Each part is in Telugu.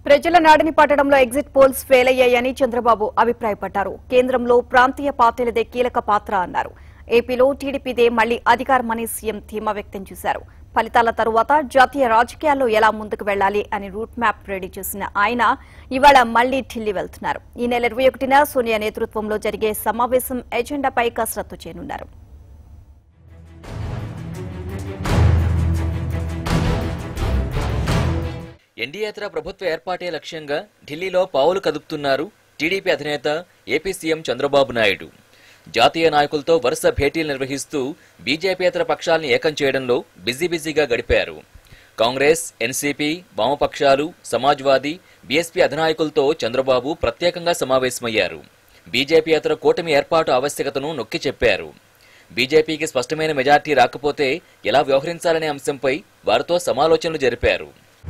ప్రజల నాడిని పట్టడంలో ఎగ్జిట్ పోల్స్ ఫెయిల్ అయ్యాయని చంద్రబాబు అభిప్రాయపడ్డారు కేంద్రంలో ప్రాంతీయ పార్టీలదే కీలక పాత్ర అన్నారు ఏపీలో టీడీపీదే మళ్లీ అధికారమని సీఎం ధీమా వ్యక్తం చేశారు ఫలితాల తరువాత జాతీయ రాజకీయాల్లో ఎలా ముందుకు వెళ్లాలి అని రూట్ మ్యాప్ రెడీ చేసిన ఆయన ఇవాళ మళ్లీ ఢిల్లీ వెళ్తున్నారు ఈ నెల ఇరవై ఒకటిన సోనియా నేతృత్వంలో జరిగే సమావేశం ఎజెండాపై కసరత్తు చేయనున్నారు ఎన్డీయేతర ప్రభుత్వ ఏర్పాటే లక్ష్యంగా ఢిల్లీలో పావులు కదుపుతున్నారు టీడీపీ అధినేత ఏపీ సీఎం చంద్రబాబు నాయుడు జాతీయ నాయకులతో వరుస భేటీలు నిర్వహిస్తూ బీజేపీయేతర పక్షాలను ఏకం చేయడంలో బిజీ బిజీగా గడిపారు కాంగ్రెస్ ఎన్సీపీ వామపక్షాలు సమాజ్వాదీ బీఎస్పీ అధినాయకులతో చంద్రబాబు ప్రత్యేకంగా సమావేశమయ్యారు బీజేపీయేతర కూటమి ఏర్పాటు ఆవశ్యకతను నొక్కి చెప్పారు బీజేపీకి స్పష్టమైన మెజార్టీ రాకపోతే ఎలా వ్యవహరించాలనే అంశంపై వారితో సమాలోచనలు జరిపారు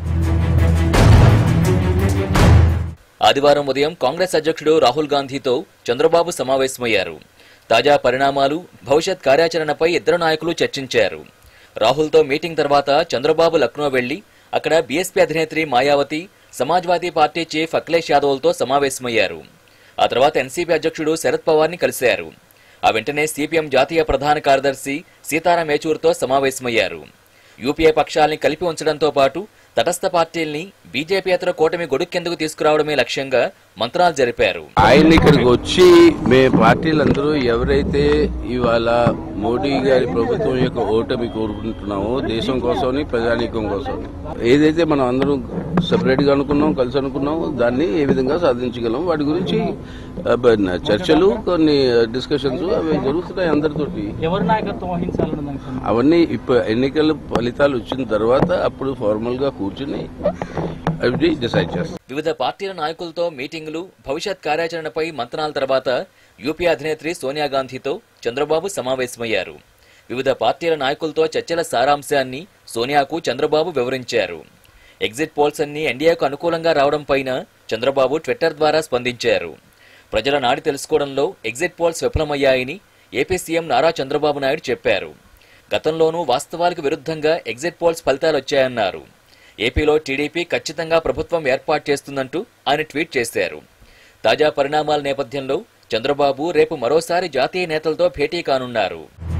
ఆదివారం ఉదయం కాంగ్రెస్ అధ్యక్షుడు రాహుల్ గాంధీతో చంద్రబాబు సమావేశమయ్యారు తాజా పరిణామాలు భవిష్యత్ కార్యాచరణపై ఇద్దరు నాయకులు చర్చించారు రాహుల్తో మీటింగ్ తర్వాత చంద్రబాబు లక్నో వెళ్లి అక్కడ బీఎస్పీ అధినేత్రి మాయావతి సమాజ్వాదీ పార్టీ చీఫ్ అఖిలేష్ యాదవ్లతో సమావేశమయ్యారు ఆ తర్వాత ఎన్సీపీ అధ్యక్షుడు శరద్ పవార్ని కలిశారు ఆ వెంటనే సిపిఎం జాతీయ ప్రధాన కార్యదర్శి సీతారాం యేచూర్తో సమావేశమయ్యారు యూపీఏ పక్షాల్ని కలిపి ఉంచడంతో పాటు తటస్థ పార్టీల్ని బీజేపీయేతర కూటమి గొడుక్కెందుకు తీసుకురావడమే లక్ష్యంగా మంత్రాలు జరిపారు ఆయన ఇక్కడికి వచ్చి మే పార్టీలందరూ ఎవరైతే ఇవాళ మోడీ గారి ప్రభుత్వం యొక్క ఓటమి కోరుకుంటున్నామో దేశం కోసమని ప్రజానీకం కోసం ఏదైతే మనం అందరం సెపరేట్ గా అనుకున్నాం కలిసి అనుకున్నాం దాన్ని ఏ విధంగా సాధించగలం వాటి గురించి ఆ, బ- చర్చలు కొన్ని డిస్కషన్స్ అవి జరుగుతున్నాయి అందరితోటి ఎవరు నాయకత్వం వహించాలన్న దానికి సంబంధించి అవన్నీ ఇప్పుడు ఎన్నికల ఫలితాలు వచ్చిన తర్వాత అప్పుడు ఫార్మల్ గా కూర్చుని అవి డిసైడ్ చేస్తాం వివిధ పార్టీల నాయకులతో మీటింగులు భవిష్యత్ కార్యాచరణపై మంతనాల తర్వాత యూపీ అధినేత్రి సోనియా గాంధీతో చంద్రబాబు సమావేశమయ్యారు వివిధ పార్టీల నాయకులతో చర్చల సారాంశాన్ని సోనియాకు చంద్రబాబు వివరించారు ఎగ్జిట్ పోల్స్ అన్ని ఎన్డీఏకు అనుకూలంగా రావడం పైన చంద్రబాబు ట్విట్టర్ ద్వారా స్పందించారు ప్రజల నాడి తెలుసుకోవడంలో ఎగ్జిట్ పోల్స్ విఫలమయ్యాయని ఏపీ సీఎం నారా చంద్రబాబు నాయుడు చెప్పారు గతంలోనూ వాస్తవాలకు విరుద్ధంగా ఎగ్జిట్ పోల్స్ ఫలితాలు వచ్చాయన్నారు ఏపీలో టీడీపీ ఖచ్చితంగా ప్రభుత్వం ఏర్పాటు చేస్తుందంటూ ఆయన ట్వీట్ చేశారు తాజా పరిణామాల నేపథ్యంలో చంద్రబాబు రేపు మరోసారి జాతీయ నేతలతో భేటీ కానున్నారు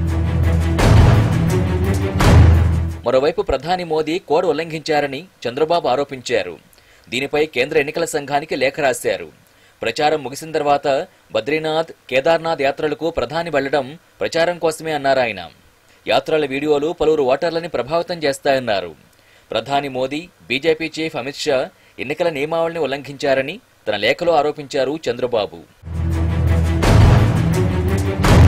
మరోవైపు ప్రధాని మోదీ కోడ్ ఉల్లంఘించారని చంద్రబాబు ఆరోపించారు దీనిపై కేంద్ర ఎన్నికల సంఘానికి లేఖ రాశారు ప్రచారం ముగిసిన తర్వాత బద్రీనాథ్ కేదార్నాథ్ యాత్రలకు ప్రధాని వెళ్లడం ప్రచారం కోసమే అన్నారాయన యాత్రల వీడియోలు పలువురు ఓటర్లని ప్రభావితం చేస్తాయన్నారు ప్రధాని మోదీ బీజేపీ చీఫ్ అమిత్ షా ఎన్నికల నియమావళిని ఉల్లంఘించారని తన లేఖలో ఆరోపించారు చంద్రబాబు